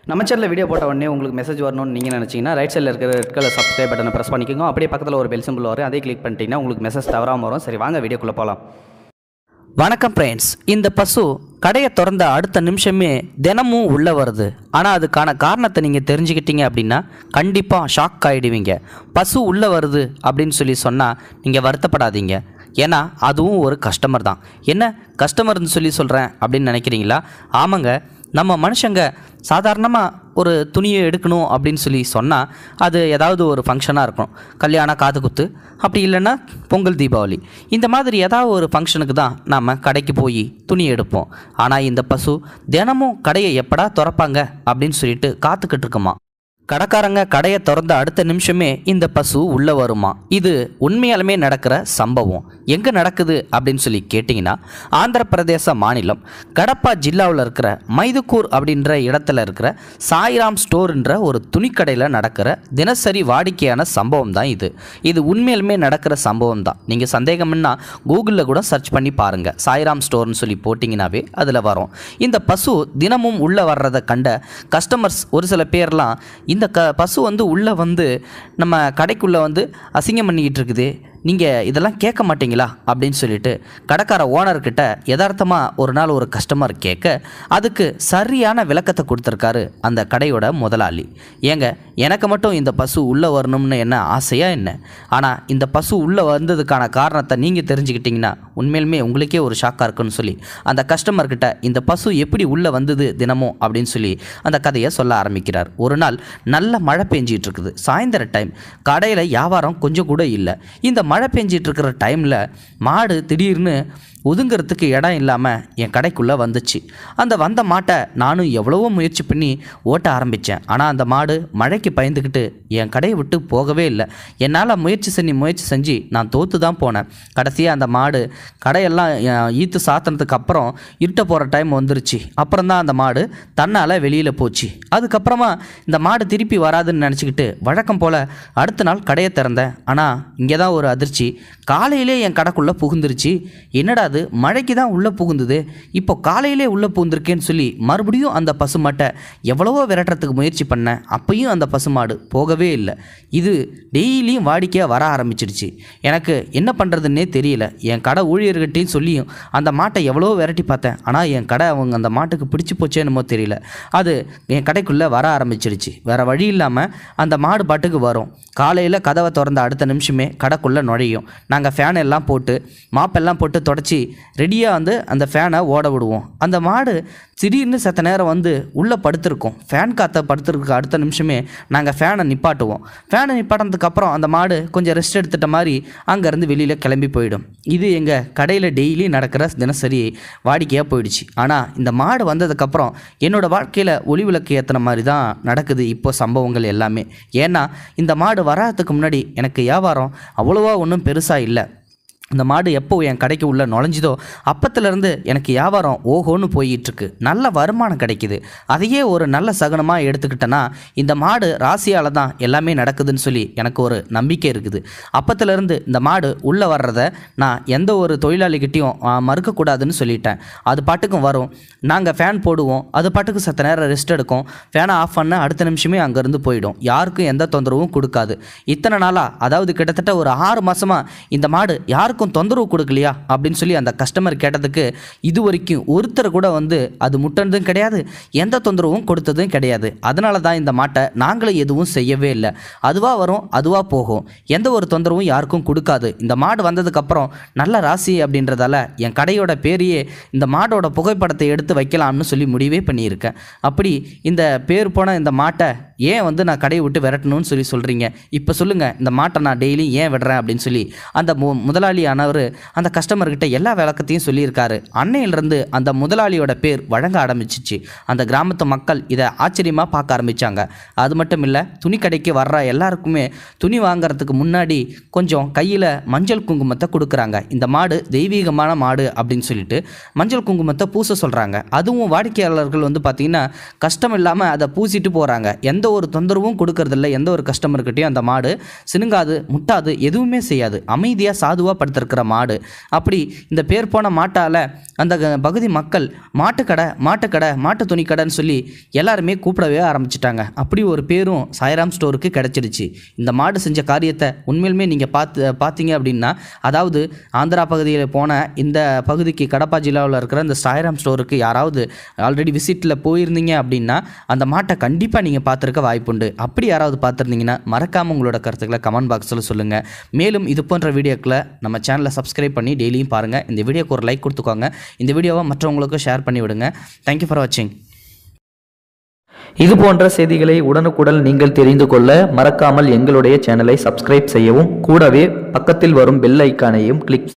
நம்ம சேனலில் வீடியோ போட்ட உடனே உங்களுக்கு மெசேஜ் வரணும்னு நீங்கள் நினச்சிங்கன்னா ரைட் சைடில் இருக்கிற ரெட் கலர் சப்ஸ்கிரைப் பட்டனை ப்ரெஸ் பண்ணிக்கோங்க அப்படியே பக்கத்தில் ஒரு பெல் சிம்பிள் வரும் அதை கிளிக் பண்ணிட்டீங்கன்னா உங்களுக்கு மெசேஜ் தவறாமல் வரும் சரி வாங்க வீடியோக்குள்ளே போகலாம் வணக்கம் ஃப்ரெண்ட்ஸ் இந்த பசு கடையை திறந்த அடுத்த நிமிஷமே தினமும் உள்ளே வருது ஆனால் அதுக்கான காரணத்தை நீங்கள் தெரிஞ்சுக்கிட்டீங்க அப்படின்னா கண்டிப்பாக ஷாக் ஆகிடுவீங்க பசு உள்ளே வருது அப்படின்னு சொல்லி சொன்னால் நீங்கள் வருத்தப்படாதீங்க ஏன்னா அதுவும் ஒரு கஸ்டமர் தான் என்ன கஸ்டமர்னு சொல்லி சொல்கிறேன் அப்படின்னு நினைக்கிறீங்களா ஆமாங்க நம்ம மனுஷங்க சாதாரணமாக ஒரு துணியை எடுக்கணும் அப்படின்னு சொல்லி சொன்னால் அது ஏதாவது ஒரு ஃபங்க்ஷனாக இருக்கும் கல்யாணம் காது குத்து அப்படி இல்லைன்னா பொங்கல் தீபாவளி இந்த மாதிரி ஏதாவது ஒரு ஃபங்க்ஷனுக்கு தான் நாம் கடைக்கு போய் துணி எடுப்போம் ஆனால் இந்த பசு தினமும் கடையை எப்படா திறப்பாங்க அப்படின்னு சொல்லிட்டு காத்துக்கிட்டு இருக்குமா கடைக்காரங்க கடையை திறந்த அடுத்த நிமிஷமே இந்த பசு உள்ளே வருமா இது உண்மையாலுமே நடக்கிற சம்பவம் எங்கே நடக்குது அப்படின்னு சொல்லி கேட்டிங்கன்னா ஆந்திர பிரதேச மாநிலம் கடப்பா ஜில்லாவில் இருக்கிற மைதுக்கூர் அப்படின்ற இடத்துல இருக்கிற சாய்ராம் ஸ்டோர்ன்ற ஒரு துணிக்கடையில் நடக்கிற தினசரி வாடிக்கையான சம்பவம் தான் இது இது உண்மையாலுமே நடக்கிற சம்பவம் தான் நீங்கள் சந்தேகம்னா கூகுளில் கூட சர்ச் பண்ணி பாருங்கள் சாய்ராம் ஸ்டோர்னு சொல்லி போட்டிங்கனாவே அதில் வரும் இந்த பசு தினமும் உள்ளே வர்றதை கண்ட கஸ்டமர்ஸ் ஒரு சில பேர்லாம் இந்த க பசு வந்து உள்ளே வந்து நம்ம கடைக்குள்ளே வந்து அசிங்கம் பண்ணிக்கிட்டு இருக்குது நீங்கள் இதெல்லாம் கேட்க மாட்டீங்களா அப்படின்னு சொல்லிட்டு கடைக்கார ஓனர்கிட்ட யதார்த்தமாக ஒரு நாள் ஒரு கஸ்டமர் கேட்க அதுக்கு சரியான விளக்கத்தை கொடுத்துருக்காரு அந்த கடையோட முதலாளி ஏங்க எனக்கு மட்டும் இந்த பசு உள்ளே வரணும்னு என்ன ஆசையா என்ன ஆனால் இந்த பசு உள்ளே வந்ததுக்கான காரணத்தை நீங்கள் தெரிஞ்சுக்கிட்டீங்கன்னா உண்மையிலுமே உங்களுக்கே ஒரு ஷாக்காக இருக்குன்னு சொல்லி அந்த கஸ்டமர்கிட்ட இந்த பசு எப்படி உள்ளே வந்தது தினமும் அப்படின்னு சொல்லி அந்த கதையை சொல்ல ஆரம்பிக்கிறார் ஒரு நாள் நல்ல மழை பெஞ்சிட்டு இருக்குது சாயந்தர டைம் கடையில் வியாபாரம் கொஞ்சம் கூட இல்லை இந்த மழை பெஞ்சிட்டு இருக்கிற டைமில் மாடு திடீர்னு ஒதுங்கிறதுக்கு இடம் இல்லாமல் என் கடைக்குள்ளே வந்துச்சு அந்த வந்த மாட்டை நானும் எவ்வளவோ முயற்சி பண்ணி ஓட்ட ஆரம்பித்தேன் ஆனால் அந்த மாடு மழைக்கு பயந்துக்கிட்டு என் கடையை விட்டு போகவே இல்லை என்னால் முயற்சி செஞ்சு முயற்சி செஞ்சு நான் தோற்று தான் போனேன் கடைசியாக அந்த மாடு கடையெல்லாம் அஹ், ஈத்து சாத்தினதுக்கு அப்புறம் இருட்ட போகிற டைம் வந்துருச்சு அப்புறம் தான் அந்த மாடு தன்னால் வெளியில் போச்சு அதுக்கப்புறமா இந்த மாடு திருப்பி வராதுன்னு நினச்சிக்கிட்டு வழக்கம் போல் அடுத்த நாள் கடையை திறந்தேன் ஆனால் இங்கே தான் ஒரு அதிர்ச்சி காலையிலே என் கடைக்குள்ளே புகுந்துருச்சு என்னடா அது மழைக்கு தான் உள்ளே புகுந்தது இப்போ காலையிலே உள்ளே புகுந்திருக்கேன்னு சொல்லி மறுபடியும் அந்த பசுமாட்டை எவ்வளவோ விரட்டுறதுக்கு முயற்சி பண்ணேன் அப்பயும் அந்த பசுமாடு போகவே இல்லை இது டெய்லியும் வாடிக்கையாக வர ஆரம்பிச்சிடுச்சு எனக்கு என்ன பண்ணுறதுன்னே தெரியல என் கடை ஊழியர்கிட்டையும் சொல்லியும் அந்த மாட்டை எவ்வளவோ விரட்டி பார்த்தேன் ஆனால் என் கடை அவங்க அந்த மாட்டுக்கு பிடிச்சி போச்சே என்னமோ தெரியல அது என் கடைக்குள்ளே வர ஆரம்பிச்சிடுச்சு வேறு வழி இல்லாமல் அந்த மாடு பாட்டுக்கு வரும் காலையில் கதவை திறந்த அடுத்த நிமிஷமே கடைக்குள்ளே நுழையும் நாங்கள் ஃபேன் எல்லாம் போட்டு மாப்பெல்லாம் போட்டு தொடச்சி ரெடியாக வந்து அந்த ஃபேனை ஓட விடுவோம் அந்த மாடு திடீர்னு செத்த நேரம் வந்து உள்ளே படுத்திருக்கும் ஃபேன் காற்றை படுத்துருக்கு அடுத்த நிமிஷமே நாங்கள் ஃபேனை நிப்பாட்டுவோம் ஃபேனை நிப்பாட்டினதுக்கு அப்புறம் அந்த மாடு கொஞ்சம் ரெஸ்ட் எடுத்துட்ட மாதிரி அங்கேருந்து வெளியில் கிளம்பி போயிடும் இது எங்கள் கடையில் டெய்லி நடக்கிற தினசரி வாடிக்கையாக போயிடுச்சு ஆனால் இந்த மாடு வந்ததுக்கப்புறம் என்னோடய வாழ்க்கையில் ஒளி விளக்கு ஏற்றின மாதிரி தான் நடக்குது இப்போ சம்பவங்கள் எல்லாமே ஏன்னா இந்த மாடு வராதுக்கு முன்னாடி எனக்கு வியாபாரம் அவ்வளோவா ஒன்றும் பெருசாக இல்லை இந்த மாடு எப்போ என் கடைக்கு உள்ளே நுழைஞ்சுதோ அப்பத்துலேருந்து எனக்கு வியாபாரம் ஓஹோன்னு போயிட்டுருக்கு நல்ல வருமானம் கிடைக்குது அதையே ஒரு நல்ல சகுனமாக எடுத்துக்கிட்டேன்னா இந்த மாடு ராசியால் தான் எல்லாமே நடக்குதுன்னு சொல்லி எனக்கு ஒரு நம்பிக்கை இருக்குது அப்பத்துலேருந்து இந்த மாடு உள்ளே வர்றத நான் எந்த ஒரு தொழிலாளிகிட்டையும் ஆ, மறுக்கக்கூடாதுன்னு சொல்லிட்டேன் அது பாட்டுக்கும் வரும் நாங்கள் ஃபேன் போடுவோம் அது பாட்டுக்கு சத்த நேரம் ரெஸ்ட் எடுக்கும் ஃபேனை ஆஃப் பண்ண அடுத்த நிமிஷமே அங்கேருந்து போயிடும் யாருக்கும் எந்த தொந்தரவும் கொடுக்காது இத்தனை நாளாக அதாவது கிட்டத்தட்ட ஒரு ஆறு மாதமாக இந்த மாடு யாருக்கும் தொந்தரவு கொடுக்கலையா அப்படின்னு சொல்லி அந்த கஸ்டமர் கேட்டதுக்கு இது வரைக்கும் ஒருத்தர் கூட வந்து அது முட்டினதும் கிடையாது எந்த தொந்தரவும் கொடுத்ததும் கிடையாது அதனால தான் இந்த மாட்டை நாங்களும் எதுவும் செய்யவே இல்லை அதுவாக வரும் அதுவாக போகும் எந்த ஒரு தொந்தரவும் யாருக்கும் கொடுக்காது இந்த மாடு வந்ததுக்கப்புறம் நல்ல ராசி அப்படின்றதால என் கடையோட பேரையே இந்த மாடோட புகைப்படத்தை எடுத்து வைக்கலாம்னு சொல்லி முடிவே பண்ணியிருக்கேன் அப்படி இந்த பேர் போன இந்த மாட்டை ஏன் வந்து நான் கடையை விட்டு விரட்டணும்னு சொல்லி சொல்கிறீங்க இப்போ சொல்லுங்கள் இந்த மாட்டை நான் டெய்லி ஏன் விடுறேன் அப்படின்னு சொல்லி அந்த மு முதலாளியானவர் அந்த கஸ்டமர்கிட்ட எல்லா விளக்கத்தையும் சொல்லியிருக்காரு அன்னையிலிருந்து அந்த முதலாளியோட பேர் வழங்க ஆரம்பிச்சிச்சு அந்த கிராமத்து மக்கள் இதை ஆச்சரியமாக பார்க்க ஆரம்பித்தாங்க அது மட்டும் இல்லை துணி கடைக்கு வர்ற எல்லாருக்குமே துணி வாங்குறதுக்கு முன்னாடி கொஞ்சம் கையில் மஞ்சள் குங்குமத்தை கொடுக்குறாங்க இந்த மாடு தெய்வீகமான மாடு அப்படின்னு சொல்லிட்டு மஞ்சள் குங்குமத்தை பூச சொல்கிறாங்க அதுவும் வாடிக்கையாளர்கள் வந்து பார்த்திங்கன்னா கஷ்டம் இல்லாமல் அதை பூசிட்டு போகிறாங்க எந்த ஒரு தொந்தரவும் கொடுக்கறதில்ல எந்த ஒரு கஸ்டமர்கிட்டையும் அந்த மாடு சினுங்காது முட்டாது எதுவுமே செய்யாது அமைதியாக சாதுவாக படுத்திருக்கிற மாடு அப்படி இந்த பேர் போன மாட்டால் அந்த க- பகுதி மக்கள் மாட்டுக்கடை மாட்டுக்கடை மாட்டு துணிக்கடைன்னு சொல்லி எல்லாருமே கூப்பிடவே ஆரம்பிச்சிட்டாங்க அப்படி ஒரு பேரும் சாய்ராம் ஸ்டோருக்கு கிடைச்சிடுச்சு இந்த மாடு செஞ்ச காரியத்தை உண்மையிலுமே நீங்கள் பார்த்து பார்த்தீங்க அப்படின்னா அதாவது ஆந்திரா பகுதியில் போன இந்த பகுதிக்கு கடப்பா ஜில்லாவில் இருக்கிற இந்த சாய்ராம் ஸ்டோருக்கு யாராவது ஆல்ரெடி விசிட்டில் போயிருந்தீங்க அப்படின்னா அந்த மாட்டை கண்டிப்பாக நீங்கள் பார்த்துருக்க வாய்ப்புண்டு அப்படி யாராவது பார்த்துருந்தீங்கன்னா மறக்காமல் உங்களோட கருத்துக்களை கமெண்ட் பாக்ஸில் சொல்லுங்கள் மேலும் இது போன்ற வீடியோக்களை நம்ம சேனலை சப்ஸ்கிரைப் பண்ணி டெய்லியும் பாருங்கள் இந்த வீடியோக்கு ஒரு லைக் கொடுத்துக்கோங்க இந்த வீடியோவை மற்றவங்களுக்கும் ஷேர் பண்ணி விடுங்க தேங்க்யூ ஃபார் வாட்சிங் இது போன்ற செய்திகளை உடனுக்குடன் நீங்கள் தெரிந்து கொள்ள மறக்காமல் எங்களுடைய சேனலை சப்ஸ்கிரைப் செய்யவும் கூடவே பக்கத்தில் வரும் பெல் ஐக்கானையும் கிளிக்